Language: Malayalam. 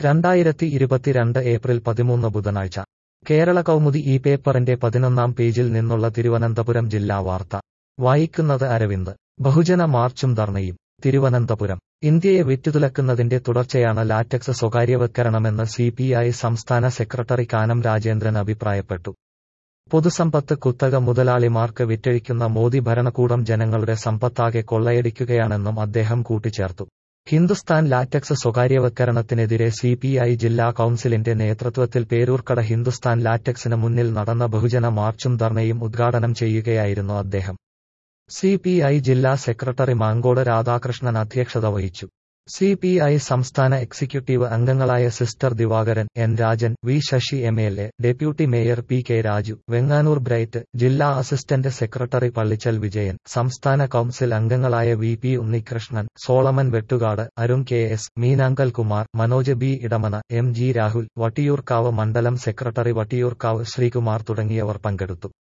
രണ്ടായിരത്തി ഇരുപത്തിരണ്ട് ഏപ്രിൽ പതിമൂന്ന് ബുധനാഴ്ച കേരള കൗമുദി ഈ പേപ്പറിന്റെ പതിനൊന്നാം പേജിൽ നിന്നുള്ള തിരുവനന്തപുരം ജില്ലാ വാർത്ത വായിക്കുന്നത് അരവിന്ദ് ബഹുജന മാർച്ചും ധർണയും തിരുവനന്തപുരം ഇന്ത്യയെ വിറ്റുതുലക്കുന്നതിന്റെ തുടർച്ചയാണ് ലാറ്റക്സ് സ്വകാര്യവൽക്കരണമെന്ന് സി പി ഐ സംസ്ഥാന സെക്രട്ടറി കാനം രാജേന്ദ്രൻ അഭിപ്രായപ്പെട്ടു പൊതുസമ്പത്ത് കുത്തക മുതലാളിമാർക്ക് വിറ്റഴിക്കുന്ന മോദി ഭരണകൂടം ജനങ്ങളുടെ സമ്പത്താകെ കൊള്ളയടിക്കുകയാണെന്നും അദ്ദേഹം കൂട്ടിച്ചേർത്തു ഹിന്ദുസ്ഥാൻ ലാറ്റക്സ് സ്വകാര്യവൽക്കരണത്തിനെതിരെ സി പി ഐ ജില്ലാ കൌൺസിലിന്റെ നേതൃത്വത്തിൽ പേരൂർക്കട ഹിന്ദുസ്ഥാൻ ലാറ്റക്സിന് മുന്നിൽ നടന്ന ബഹുജന മാർച്ചും ധർണയും ഉദ്ഘാടനം ചെയ്യുകയായിരുന്നു അദ്ദേഹം സി പി ഐ ജില്ലാ സെക്രട്ടറി മാങ്കോട് രാധാകൃഷ്ണൻ അധ്യക്ഷത വഹിച്ചു സി പി ഐ സംസ്ഥാന എക്സിക്യൂട്ടീവ് അംഗങ്ങളായ sister Divakaran N Rajan V Sasi M L A deputy mayor P K Raju Venganoor Bright ജില്ലാ അസിസ്റ്റന്റ് സെക്രട്ടറി പള്ളിച്ചൽ വിജയൻ സംസ്ഥാന കൌൺസിൽ അംഗങ്ങളായ V P Unnikrishnan Solomon Vettukad Arun K S Meenankal Kumar Manoj B Edamana M G Rahul Vattiyoorkavu മണ്ഡലം സെക്രട്ടറി വട്ടിയൂർക്കാവ് ശ്രീകുമാർ തുടങ്ങിയവർ പങ്കെടുത്തു